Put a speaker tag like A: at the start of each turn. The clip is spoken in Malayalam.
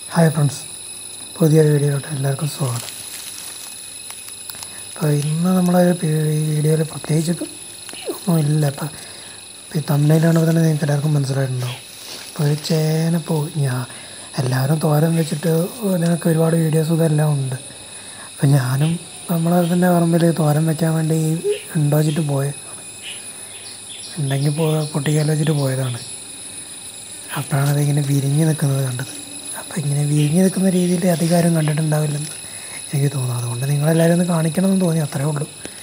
A: ഹായ് ഫ്രണ്ട്സ് പുതിയൊരു വീഡിയോയിലോട്ട് എല്ലാവർക്കും സ്വാഗതം അപ്പോൾ ഇന്ന് നമ്മളെ ഈ വീഡിയോയിൽ പ്രത്യേകിച്ച് ഒന്നുമില്ല ഇപ്പം ഈ തമിഴിലാണ് തന്നെ നിങ്ങൾക്ക് എല്ലാവർക്കും മനസ്സിലായിട്ടുണ്ടാവും അപ്പോൾ ഒരു ചേന പോ ഞാൻ എല്ലാവരും തോരൻ വെച്ചിട്ട് ഇതിനൊക്കെ ഒരുപാട് വീഡിയോസും ഇതെല്ലാം ഉണ്ട് അപ്പോൾ ഞാനും നമ്മളെ തന്നെ പറമ്പിൽ തോരൻ വെക്കാൻ വേണ്ടി ഉണ്ടോ വെച്ചിട്ട് പോയത് ഉണ്ടെങ്കിൽ പോ പൊട്ടിക്കാലോ വെച്ചിട്ട് പോയതാണ് അപ്പോഴാണ് അതിങ്ങനെ വിരിഞ്ഞ് നിൽക്കുന്നത് കണ്ടത് അപ്പോൾ ഇങ്ങനെ വിരിഞ്ഞ് നിൽക്കുന്ന രീതിയിൽ അധികാരം കണ്ടിട്ടുണ്ടാവില്ലെന്ന് എനിക്ക് തോന്നുന്നു അതുകൊണ്ട് നിങ്ങളെല്ലാവരും ഒന്ന് കാണിക്കണമെന്ന് തോന്നി അത്രേ ഉള്ളൂ